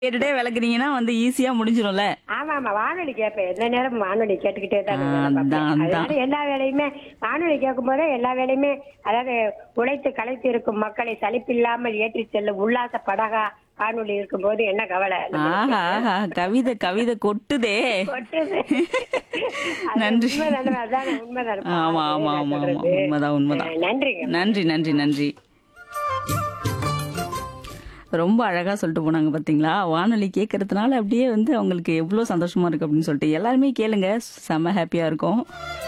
கேட்டுட்டே விளக்குனீங்கன்னா வந்து ஈஸியா முடிஞ்சிரும்ல ஆமா ஆமா வானொலி கேட்பேன் எல்லா நேரம் வானொலி கேட்டுக்கிட்டே தான் ஆ, வேலை பார்ப்பேன். அதான், அதான். அதனால எல்லா வேலையுமே வானொலி கேட்கும் போதே எல்லா வேலையுமே அதாவது உழைத்து களைத்து இருக்கும் மக்களை சலிப்பில்லாமல் ஏற்றி செல்லும் உல்லாச படகா வானொலி இருக்கும் போது என்ன கவலை ஆஹா ஆஹா கவிதை கவிதை கொட்டுதே கொட்டுது. அது நன்றி. உண்மைதானே? அதானே, உண்மைதானே? ஆமா ஆமா ஆமா ஆமா சொல்றது. உண்மைதான் உண்மைதான் அஹ், நன்றிங்க நன்றி நன்றி நன்றி ரொம்ப அழகா சொல்லிட்டு போனாங்க பாத்தீங்களா வானொலி கேட்கறதுனால அப்படியே வந்து அவங்களுக்கு எவ்வளவு சந்தோஷமா இருக்கு அப்படின்னு சொல்லிட்டு எல்லாருமே கேளுங்க செம்ம ஹாப்பியா இருக்கும்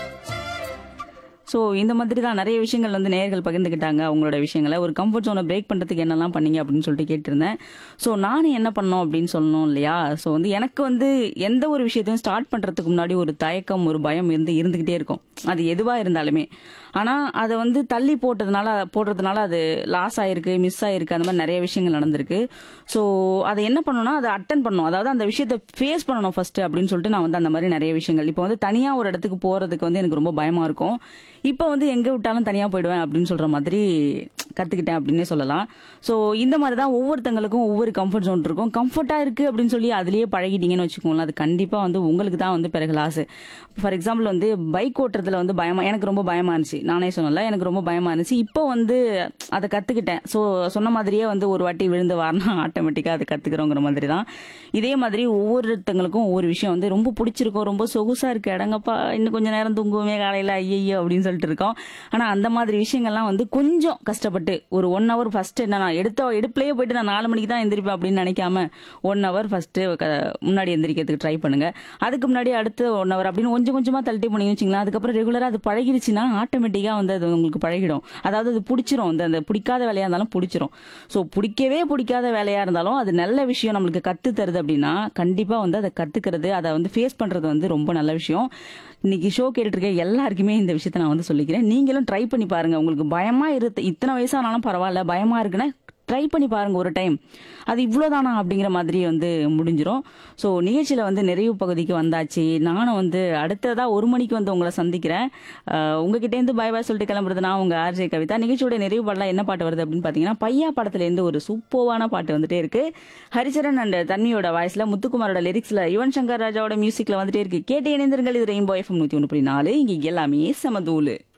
ஸோ இந்த மாதிரி தான் நிறைய விஷயங்கள் வந்து நேயர்கள் பகிர்ந்துக்கிட்டாங்க அவங்களோட விஷயங்களை ஒரு கம்ஃபர்ட் ஜோனை பிரேக் பண்ணுறதுக்கு என்னெல்லாம் பண்ணீங்க அப்படின்னு சொல்லிட்டு கேட்டிருந்தேன் ஸோ நானும் என்ன பண்ணோம் அப்படின்னு சொல்லணும் இல்லையா ஸோ வந்து எனக்கு வந்து எந்த ஒரு விஷயத்தையும் ஸ்டார்ட் பண்ணுறதுக்கு முன்னாடி ஒரு தயக்கம் ஒரு பயம் இருந்து இருந்துக்கிட்டே இருக்கும் அது எதுவாக இருந்தாலுமே ஆனால் அதை வந்து தள்ளி போட்டதுனால போடுறதுனால அது லாஸ் ஆயிருக்கு மிஸ் ஆயிருக்கு அந்த மாதிரி நிறைய விஷயங்கள் நடந்திருக்கு ஸோ அதை என்ன பண்ணணும்னா அதை அட்டன் பண்ணணும் அதாவது அந்த விஷயத்தை ஃபேஸ் பண்ணணும் ஃபர்ஸ்ட் அப்படின்னு சொல்லிட்டு நான் வந்து அந்த மாதிரி நிறைய விஷயங்கள் இப்போ வந்து தனியாக ஒரு இடத்துக்கு போகிறதுக்கு வந்து எனக்கு ரொம்ப பயமாக இருக்கும் இப்போ வந்து எங்கே விட்டாலும் தனியாக போயிடுவேன் அப்படின்னு சொல்கிற மாதிரி கற்றுக்கிட்டேன் அப்படின்னே சொல்லலாம் ஸோ இந்த மாதிரி தான் ஒவ்வொருத்தங்களுக்கும் ஒவ்வொரு கம்ஃபர்ட் ஜோன் இருக்கும் கம்ஃபர்ட்டாக இருக்குது அப்படின்னு சொல்லி அதுலேயே பழகிட்டீங்கன்னு வச்சுக்கோங்களேன் அது கண்டிப்பாக வந்து உங்களுக்கு தான் வந்து பிறகு லாஸ் ஃபார் எக்ஸாம்பிள் வந்து பைக் ஓட்டுறதுல வந்து பயமா எனக்கு ரொம்ப பயமா இருந்துச்சு நானே சொன்னல எனக்கு ரொம்ப பயமா இருந்துச்சு இப்போ வந்து அதை கற்றுக்கிட்டேன் ஸோ சொன்ன மாதிரியே வந்து ஒரு வாட்டி விழுந்து வாரினா ஆட்டோமேட்டிக்காக அதை கற்றுக்கிறோங்கிற மாதிரி தான் இதே மாதிரி ஒவ்வொருத்தங்களுக்கும் ஒவ்வொரு விஷயம் வந்து ரொம்ப பிடிச்சிருக்கும் ரொம்ப சொகுசா இருக்கு இடங்கப்பா இன்னும் கொஞ்ச நேரம் தூங்குவோமே காலையில் ஐயோ அப்படின்னு சொல்லிட்டு இருக்கோம் ஆனால் அந்த மாதிரி விஷயங்கள்லாம் வந்து கொஞ்சம் கஷ்டப்பட்டு ஒரு ஒன் ஹவர் ஃபர்ஸ்ட் என்ன நான் எடுத்த எடுப்புலயே போயிட்டு நான் நாலு மணிக்கு தான் எந்திரிப்பேன் அப்படின்னு நினைக்காம ஒன் ஹவர் ஃபர்ஸ்ட் முன்னாடி எந்திரிக்கிறதுக்கு ட்ரை பண்ணுங்க அதுக்கு முன்னாடி அடுத்து ஒன் ஹவர் அப்படின்னு கொஞ்சம் கொஞ்சமா தள்ளி போனீங்கன்னு வச்சுங்களேன் அதுக்கப்புறம் ரெகுலரா அது பழகிடுச்சுன்னா ஆட்டோமேட்டிக்கா வந்து அது உங்களுக்கு பழகிடும் அதாவது அது பிடிச்சிரும் அந்த அந்த பிடிக்காத வேலையா இருந்தாலும் பிடிச்சிரும் ஸோ பிடிக்கவே பிடிக்காத வேலையா இருந்தாலும் அது நல்ல விஷயம் நம்மளுக்கு கத்து தருது அப்படின்னா கண்டிப்பா வந்து அதை கத்துக்கிறது அதை வந்து ஃபேஸ் பண்றது வந்து ரொம்ப நல்ல விஷயம் இன்னைக்கு ஷோ கேட்டுட்டு இருக்க எல்லாருக்குமே இந்த விஷயத்த நான் வந்து சொல்லிக்கிறேன் நீங்களும் ட்ரை பண்ணி பாருங்க உங்களுக்கு பயமா இரு இத்தனை வயசானாலும் பரவாயில்ல பயமா இருக்குன்னா ட்ரை பண்ணி பாருங்க ஒரு டைம் அது இவ்வளோதானா அப்படிங்கிற மாதிரி வந்து முடிஞ்சிரும் ஸோ நிகழ்ச்சியில் வந்து நிறைவு பகுதிக்கு வந்தாச்சு நானும் வந்து அடுத்ததா ஒரு மணிக்கு வந்து உங்களை சந்திக்கிறேன் அஹ் உங்ககிட்டேருந்து பாய் பாய் சொல்லிட்டு கிளம்புறது நான் உங்க ஆர்ஜே கவிதா நிகழ்ச்சியோட நிறைவு பாடலாம் என்ன பாட்டு வருது அப்படின்னு பார்த்தீங்கன்னா பையா படத்துலேருந்து ஒரு சூப்பர்வான பாட்டு வந்துட்டே இருக்கு ஹரிச்சரன் அண்ட் தன்னியோட வாய்ஸ்ல முத்துக்குமாரோட லிரிக்ஸ்ல யுவன் சங்கர் ராஜாவோட மியூசிக்ல வந்துட்டே இருக்கு கேட்டு இணைந்திருங்கள் இது ரெயின்போ எஃப்எம் நூற்றி ஒன்று புள்ளி நாலு இங்கே எல்லாமே சமதூளு